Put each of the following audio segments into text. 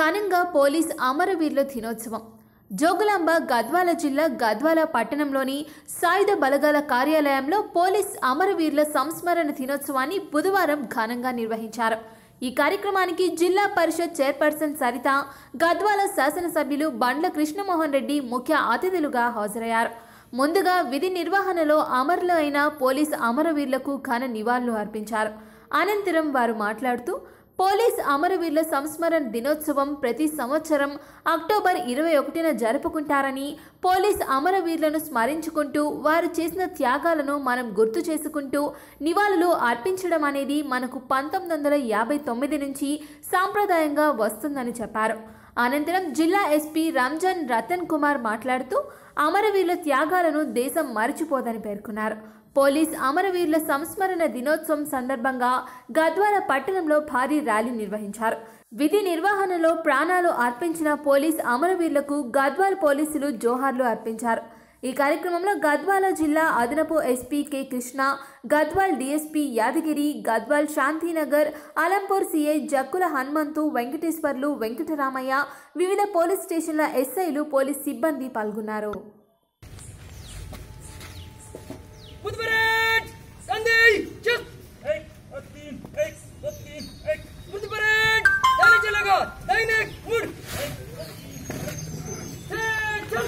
ఘనంగా పోలీస్ అమరవీరుల దినోత్సవం జోగులాంబ గద్వాల జిల్లా గద్వాల పట్టణంలోని సాయుధ బలగాల కార్యాలయంలో పోలీస్ అమరవీరుల సంస్మరణ దినోత్సవాన్ని బుధవారం ఘనంగా నిర్వహించారు ఈ కార్యక్రమానికి జిల్లా పరిషత్ చైర్పర్సన్ సరిత గద్వాల శాసనసభ్యులు బండ్ల కృష్ణమోహన్ రెడ్డి ముఖ్య అతిథులుగా హాజరయ్యారు ముందుగా విధి నిర్వహణలో అమరులు అయిన పోలీస్ అమరవీరులకు ఘన నివాళులు అర్పించారు అనంతరం వారు మాట్లాడుతూ పోలీస్ అమరవీరుల సంస్మరణ దినోత్సవం ప్రతి సంవత్సరం అక్టోబర్ ఇరవై ఒకటిన జరుపుకుంటారని పోలీస్ అమరవీరులను స్మరించుకుంటూ వారు చేసిన త్యాగాలను మనం గుర్తు చేసుకుంటూ నివాళులు అర్పించడం అనేది మనకు పంతొమ్మిది వందల యాభై తొమ్మిది నుంచి సాంప్రదాయంగా వస్తుందని చెప్పారు అనంతరం జిల్లా ఎస్పీ రంజన్ రతన్ కుమార్ మాట్లాడుతూ అమరవీరుల త్యాగాలను దేశం మరచిపోదని పేర్కొన్నారు పోలీస్ అమరవీరుల సంస్మరణ దినోత్సవం సందర్భంగా గద్వాల పట్టణంలో భారీ ర్యాలీ నిర్వహించారు విధి నిర్వహణలో ప్రాణాలు అర్పించిన పోలీస్ అమరవీరులకు గద్వాల్ పోలీసులు జోహార్లు అర్పించారు ఈ కార్యక్రమంలో గద్వాల జిల్లా అదనపు SP K Krishna Gadwal DSP Yadagiri Gadwal Shantinagar Alampur CI Jakkula Hanumanthu Venkateswarlu Venkataramaiah వివిధ పోలీస్ స్టేషన్ల ఎస్ఐలు పోలీస్ సిబ్బంది పాల్గొన్నారు Mutbereid! Sandy! Çık! Hey! Atlayın! Hey! Atlayın! Hey! Mutbereid! Dayne चलेगा! Dayne! Vur! Hey! Hey! Çal!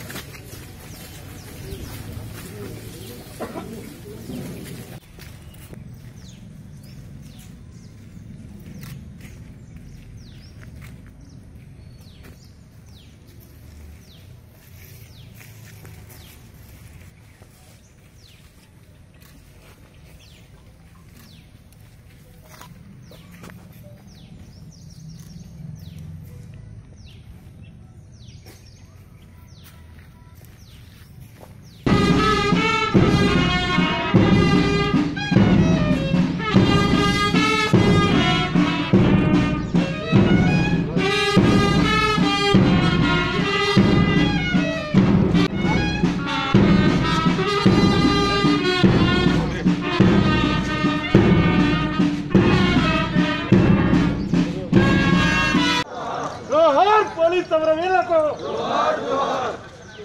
జోహార్ పోలీస్ సమరవీరులకు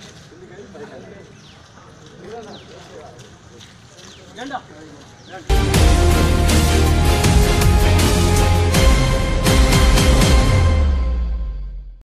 Ganda!